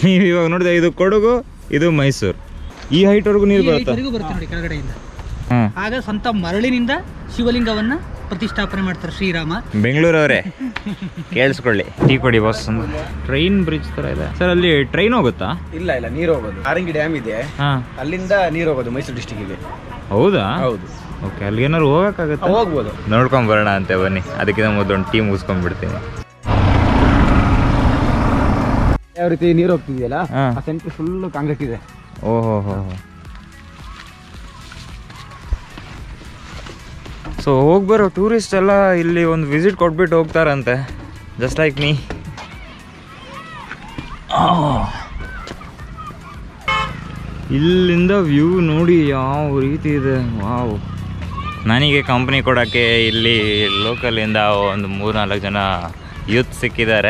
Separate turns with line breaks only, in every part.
ನೀವು ಇವಾಗ ನೋಡಿದ್ರೆ ಇದು ಕೊಡಗು ಇದು ಮೈಸೂರು ಈ ಹೈಟ್ವರೆಗೂ ನೀರು ಬರುತ್ತಾ
ಈವರೆಗೂ ಬರುತ್ತೆ ನೋಡಿ ಕೆಳಗಡೆಯಿಂದ
ಹಾಂ
ಆಗ ಸ್ವಂತ ಮರಳಿನಿಂದ ಶಿವಲಿಂಗವನ್ನ ಪ್ರತಿಷ್ಠಾಪನೆ ಮಾಡ್ತಾರೆ ಶ್ರೀರಾಮ
ಬೆಂಗಳೂರವರೇ ಕೇಳಿಸ್ಕೊಳ್ಳಿ ಟೀ ಕೊಡಿ ಬಾಸ್ ಟ್ರೈನ್ ಬ್ರಿಡ್ಜ್ ಥರ ಇದೆ ಸರ್ ಅಲ್ಲಿ ಟ್ರೈನ್ ಹೋಗುತ್ತಾ
ಇಲ್ಲ ಇಲ್ಲ ನೀರು ಹೋಗೋದು ಆರಂಗಿ ಡ್ಯಾಮ್ ಇದೆ
ಹಾಂ
ಅಲ್ಲಿಂದ ನೀರು ಹೋಗೋದು ಮೈಸೂರು ಡಿಸ್ಟಿಕ್ಗೆ
ಹೌದಾ
ಹೌದು
ಓಕೆ ಅಲ್ಲಿ ಏನಾದ್ರು ಹೋಗೋಕ್ಕಾಗತ್ತಾ
ಹೋಗ್ಬೋದು
ನೋಡ್ಕೊಂಡ್ ಬರೋಣ ಅಂತೆ ಬನ್ನಿ ಅದಕ್ಕಿಂತ ಮೊದಲು ಒಂದು ಟೀ ಮುಗಿಸ್ಕೊಂಡ್ಬಿಡ್ತೀನಿ
ಯಾವ ರೀತಿ ನೀರು ಹೋಗ್ತಿದೆಯಲ್ಲ
ಹಾ.
ಆ ಸೆಂಟ್ರ್ ಫುಲ್ ಕಾಂಕ್ರೀಟ್ ಇದೆ
ಓಹೋ ಹೋ ಸೊ ಹೋಗಿ ಬರೋ ಟೂರಿಸ್ಟ್ ಎಲ್ಲ ಇಲ್ಲಿ ಒಂದು ವಿಸಿಟ್ ಕೊಟ್ಬಿಟ್ಟು ಹೋಗ್ತಾರಂತೆ ಜಸ್ಟ್ ಲೈಕ್ ಮೀ ಇಲ್ಲಿಂದ ವ್ಯೂ ನೋಡಿ ಯಾವ ರೀತಿ ಇದೆ ವಾವ್ ನನಗೆ ಕಂಪ್ನಿ ಕೊಡೋಕ್ಕೆ ಇಲ್ಲಿ ಲೋಕಲಿಂದ ಒಂದು ಮೂರು ನಾಲ್ಕು ಜನ ಯೂತ್ ಸಿಕ್ಕಿದ್ದಾರೆ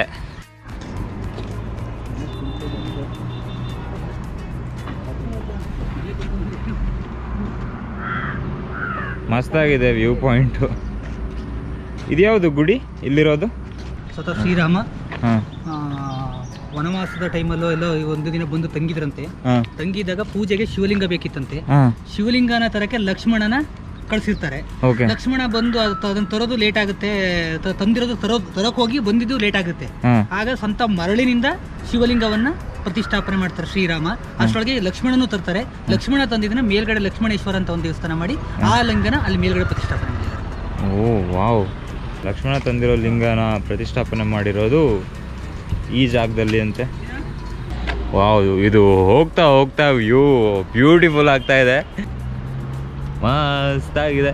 ಮಸ್ತಾಗಿದೆ ವ್ಯೂ ಪಾಯಿಂಟು ಇದ್ಯಾವುದು ಗುಡಿ ಇಲ್ಲಿರೋದು
ಸ್ವತಃ ಶ್ರೀರಾಮ
ಹಾಂ
ಆ, ವನವಾಸದ ಟೈಮಲ್ಲೋ ಎಲ್ಲೋ ಈ ಒಂದು ದಿನ ಬಂದು ತಂಗಿದ್ರಂತೆ
ಹಾಂ
ತಂಗಿದಾಗ ಪೂಜೆಗೆ ಶಿವಲಿಂಗ ಬೇಕಿತ್ತಂತೆ
ಹಾಂ
ಶಿವಲಿಂಗನ ತರಕ್ಕೆ ಲಕ್ಷ್ಮಣನ ಕಳ್ಸಿರ್ತಾರೆ
ಓಕೆ
ಲಕ್ಷ್ಮಣ ಬಂದು ಅದು ತ- ಅದನ್ನ ತರೋದು ಲೇಟ್ ಆಗುತ್ತೆ ತ- ತಂದಿರೋದು ತರೋ ತರಕ್ ಹೋಗಿ ಬಂದಿದ್ದು ಲೇಟ್ ಆಗುತ್ತೆ
ಹಾಂ
ಆಗ ಸ್ವಂತ ಮರಳಿನಿಂದ ಶಿವಲಿಂಗವನ್ನ ಪ್ರತಿಷ್ಠಾಪನೆ ಮಾಡ್ತಾರೆ ಶ್ರೀರಾಮ ಅಷ್ಟರೊಳಗೆ ಲಕ್ಷ್ಮಣನು ತರ್ತಾರೆ ಲಕ್ಷ್ಮಣ ತಂದಿದ್ದನ್ನ ಮೇಲ್ಗಡೆ ಲಕ್ಷ್ಮಣೇಶ್ವರ ಅಂತ ಒಂದು ದೇವಸ್ಥಾನ ಮಾಡಿ ಆ ಲಿಂಗನ ಅಲ್ಲಿ ಮೇಲ್ಗಡೆ ಪ್ರತಿಷ್ಠಾಪನೆ ಮಾಡಿದ್ದಾರೆ
ಓ ವಾವ್ ಲಕ್ಷ್ಮಣ ತಂದಿರೋ ಲಿಂಗನ ಪ್ರತಿಷ್ಠಾಪನೆ ಮಾಡಿರೋದು ಈ ಜಾಗದಲ್ಲಿ ಅಂತೆ ವಾವ್ ಇದು ಹೋಗ್ತಾ ಹೋಗ್ತಾ ವ್ಯೂ ಬ್ಯೂಟಿಫುಲ್ ಆಗ್ತಾ ಇದೆ ಮಸ್ತಾಗಿದೆ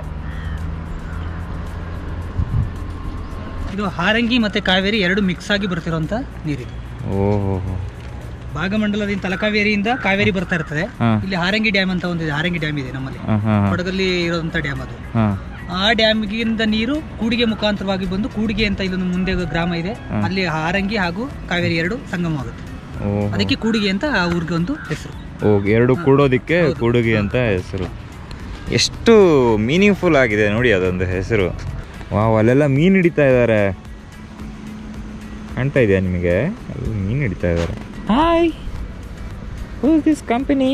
ಇದು ಹಾರಂಗಿ ಮತ್ತೆ ಕಾವೇರಿ ಎರಡು ಮಿಕ್ಸ್ ಆಗಿ ಬರ್ತಿರೋಂಥ ನೀರಿದು
ಓಹೋ
ಭಾಗಮಂಡಲದಿಂದ ತಲಕಾವೇರಿಯಿಂದ ಕಾವೇರಿ ಬರ್ತಾ ಇರ್ತದೆ
ಹಾಂ
ಇಲ್ಲಿ ಹಾರಂಗಿ ಡ್ಯಾಮ್ ಅಂತ ಒಂದು ಇದೆ, ಹಾರಂಗಿ ಡ್ಯಾಮ್ ಇದೆ ನಮ್ಮಲ್ಲಿ
ಹಾಂ ಹಾಂ
ಕೊಡಗಲ್ಲಿ ಇರೋಂಥ ಡ್ಯಾಮ್ ಅದು
ಹಾಂ
ಆ ಡ್ಯಾಮ್ಗಿಂದ ನೀರು ಕೂಡಿಗೆ ಮುಖಾಂತರವಾಗಿ ಬಂದು ಕೂಡಿಗೆ ಅಂತ ಇಲ್ಲೊಂದು ಮುಂದೆ ಗ್ರಾಮ ಇದೆ
ಹ್ಮ್.
ಅಲ್ಲಿ ಹಾರಂಗಿ ಹಾಗೂ ಕಾವೇರಿ ಎರಡು ಸಂಗಮವಾಗುತ್ತೆ
ಓಹೋ
ಅದಕ್ಕೆ ಕೂಡಿಗೆ ಅಂತ ಆ ಊರಿಗೆ ಒಂದು ಹೆಸರು
ಓ ಎರಡು ಕೂಡೋದಿಕ್ಕೆ ಕೂಡುಗಿ ಅಂತ ಹೆಸರು ಎಷ್ಟು ಮೀನಿಂಗ್ಫುಲ್ ಆಗಿದೆ ನೋಡಿ ಅದೊಂದು ಹೆಸರು ವಾವ್ ಅಲ್ಲೆಲ್ಲ ಮೀನು ಹಿಡಿತಾ ಇದ್ದಾರೆ ಕಾಣ್ತಾ ಇದೆಯಾ ನಿಮಗೆ ಅಲ್ಲಿ ಮೀನು ಹಿಡಿತಾ ಇದ್ದಾರೆ ಹಾಯ್ ಹೂ ದಿಸ್ ಕಂಪನಿ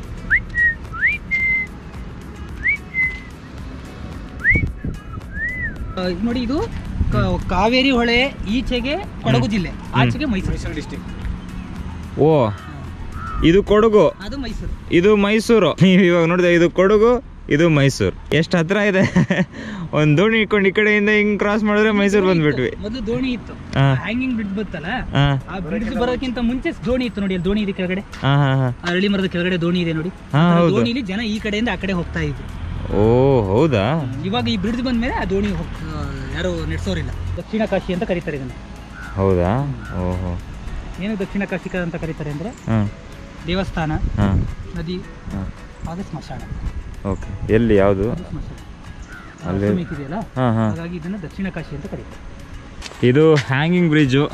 ಆ, ಇದು ನೋಡಿ ಇದು ಕ- ಕಾವೇರಿ ಹೊಳೆ ಈಚೆಗೆ ಕೊಡಗು ಜಿಲ್ಲೆ ಆಚೆಗೆ ಮೈಸೂರು
ಮೈಸೂರು ಡಿಸ್ಟಿಕ್
ಓ ಇದು ಕೊಡಗು
ಅದು ಮೈಸೂರು
ಇದು ಮೈಸೂರು ನೀವು ಇವಾಗ ನೋಡಿದೆ ಇದು ಕೊಡಗು ಇದು ಮೈಸೂರು ಎಷ್ಟು ಹತ್ರ ಇದೆ ಒಂದು ದೋಣಿ ಇಟ್ಕೊಂಡು ಈ ಕಡೆಯಿಂದ ಹಿಂಗ್ ಕ್ರಾಸ್ ಮಾಡಿದ್ರೆ ಮೈಸೂರು ಬಂದ್ಬಿಟ್ವಿ
ಮೊದಲು ದೋಣಿ ಇತ್ತು
ಹಾ.
ಹ್ಯಾಂಗಿಂಗ್ ಬ್ರಿಡ್ಜ್ ಬತ್ತಲ್ಲ
ಹಾ
ಆ ಬ್ರಿಡ್ಜ್ ಬರೋಕ್ಕಿಂತ ಮುಂಚೆ ದೋಣಿ ಇತ್ತು ನೋಡಿ ಅಲ್ಲಿ ದೋಣಿ ಇದೆ ಕೆಳಗಡೆ
ಹಾ ಹಾ ಹಾ
ಆ ಅರಳಿ ಮರದ ಕೆಳಗಡೆ ದೋಣಿ ಇದೆ ನೋಡಿ
ಹಾ,
ಆ
ಹೌದು.
ದೋಣಿಲಿ ಜನ ಈ ಕಡೆಯಿಂದ ಆ ಕಡೆ ಹೋಗ್ತಾ ಇದ್ರು
ಓ ಹೌದಾ
ಇವಾಗ ಈ ಬ್ರಿಡ್ಜ್ ಬಂದ್ಮೇಲೆ ಆ ದೋಣಿ ಹೋಗ್- ಆ, ಯಾರು ನಡೆಸೋರಿಲ್ಲ ದಕ್ಷಿಣ ಕಾಶಿ ಅಂತ ಕರೀತಾರೆ ಇದನ್ನ
ಹೌದಾ ಓಹೋ
ಏನು ದಕ್ಷಿಣ ಕಾಶಿ ಅಂತ ಕರೀತಾರೆ ಅಂದ್ರೆ
ಹಾಂ
ದೇವಸ್ಥಾನ
ಹಾಂ
ನದಿ
ಹಾಂ
ಹಾಗೆ ಸ್ಮಶಾನ
ಓಕೆ ಎಲ್ಲಿ ಯಾವುದು
ಅದು ಸ್ಮಶಾನ
ಅಲ್ಲಿ-
ಅಷ್ಟಮಿಕ್ ಇದೆಯಲ್ಲ
ಹಾಂ ಹಾಂ
ಹಾಗಾಗಿ ಇದನ್ನ ದಕ್ಷಿಣ ಕಾಶಿ ಅಂತ ಕರೀತಾರೆ
ಇದು ಹ್ಯಾಂಗಿಂಗ್ ಬ್ರಿಡ್ಜು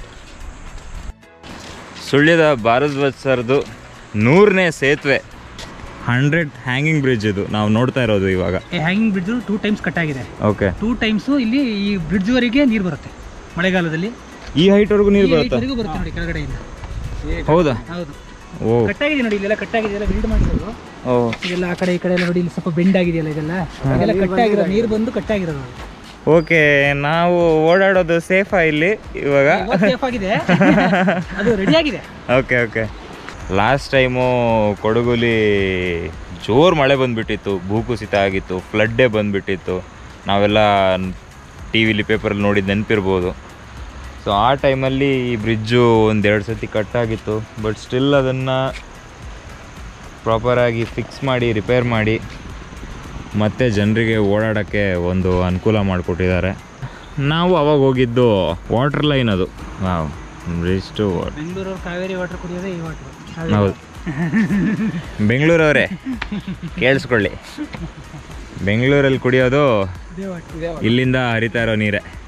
ಸುಳ್ಯದ ಭಾರದ್ವಾಜ್ ಸರ್ದು ನೂರನೇ ಸೇತುವೆ ಹಂಡ್ರೆಡ್ ಹ್ಯಾಂಗಿಂಗ್ ಬ್ರಿಡ್ಜ್ ಇದು ನಾವು ನೋಡ್ತಾ ಇರೋದು ಇವಾಗ
ಈ hanging bridge two times cut ಆಗಿದೆ
ಓಕೆ
ಟೂ ಟೈಮ್ಸು ಇಲ್ಲಿ ಈ ಬ್ರಿಡ್ಜ್ ವರೆಗೆ ನೀರು ಬರುತ್ತೆ ಮಳೆಗಾಲದಲ್ಲಿ
ಈ ಹೈಟ್ವರೆಗೂ ನೀರು
ಈ
ಬರುತ್ತಾ
height ವರೆಗೂ ಬರುತ್ತೆ ನೋಡಿ ಕೆಳಗಡೆಯಿಂದ
ಹೌದಾ
ಹೌದು
ಓ
ಕಟ್ಟಾಗಿದೆ ನೋಡಿ ಇಲ್ಲೆಲ್ಲ ಕಟ್ಟಾಗಿದೆ ಬಿಲ್ಡ್ ಮಾಡಿರೋದು
ಓ
ಇದೆಲ್ಲ ಆ ಕಡೆ ಈ ಕಡೆ ಎಲ್ಲ ನೋಡಿ ಇಲ್ಲಿ ಸ್ವಲ್ಪ ಬೆಂಡ್ ಆಗಿದೆಯಲ್ಲ ಇದೆಲ್ಲ ಇದೆಲ್ಲ ಕಟ್ಟಾಗಿರೋ ನೀರು ಬಂದು ಕಟ್ಟಾಗಿರೋದು
ಓಕೆ ನಾವು ಓಡಾಡೋದು ಸೇಫಾ ಇಲ್ಲಿ ಇವಾಗ
ಸೇಫ್ ಆಗಿದೆ ಅದು ರೆಡಿ ಆಗಿದೆ
ಓಕೆ ಓಕೆ ಲಾಸ್ಟ್ ಟೈಮು ಕೊಡಗುಲಿ ಜೋರು ಮಳೆ ಬಂದುಬಿಟ್ಟಿತ್ತು ಭೂಕುಸಿತ ಆಗಿತ್ತು ಫ್ಲಡ್ಡೇ ಬಂದುಬಿಟ್ಟಿತ್ತು ನಾವೆಲ್ಲ ಟಿ ವಿಲಿ ಪೇಪರಲ್ಲಿ ನೋಡಿದ್ದು ನೆನಪಿರ್ಬೋದು ಸೊ ಆ ಟೈಮಲ್ಲಿ ಈ ಬ್ರಿಡ್ಜು ಒಂದೆರಡು ಸತಿ ಕಟ್ಟಾಗಿತ್ತು ಬಟ್ ಸ್ಟಿಲ್ ಅದನ್ನು ಪ್ರಾಪರಾಗಿ ಫಿಕ್ಸ್ ಮಾಡಿ ರಿಪೇರ್ ಮಾಡಿ ಮತ್ತೆ ಜನರಿಗೆ ಓಡಾಡೋಕ್ಕೆ ಒಂದು ಅನುಕೂಲ ಮಾಡಿಕೊಟ್ಟಿದ್ದಾರೆ ನಾವು ಅವಾಗ ಹೋಗಿದ್ದು ವಾಟರ್ ಲೈನ್ ಅದು ವಾವ್ ಬ್ರಿಡ್ಜ್ ಟು
ಬೆಂಗಳೂರವ್ರು ಕಾವೇರಿ ವಾಟರ್ ಕುಡಿಯೋದೇ ಈ ವಾಟರ್
ಹೌದು ಬೆಂಗಳೂರವರೇ ಕೇಳಿಸ್ಕೊಳ್ಳಿ ಬೆಂಗಳೂರಲ್ಲಿ ಕುಡಿಯೋದು
ಇದೇ ವಾಟರ್
ಇಲ್ಲಿಂದ ಹರಿತಾ ಇರೋ ನೀರೇ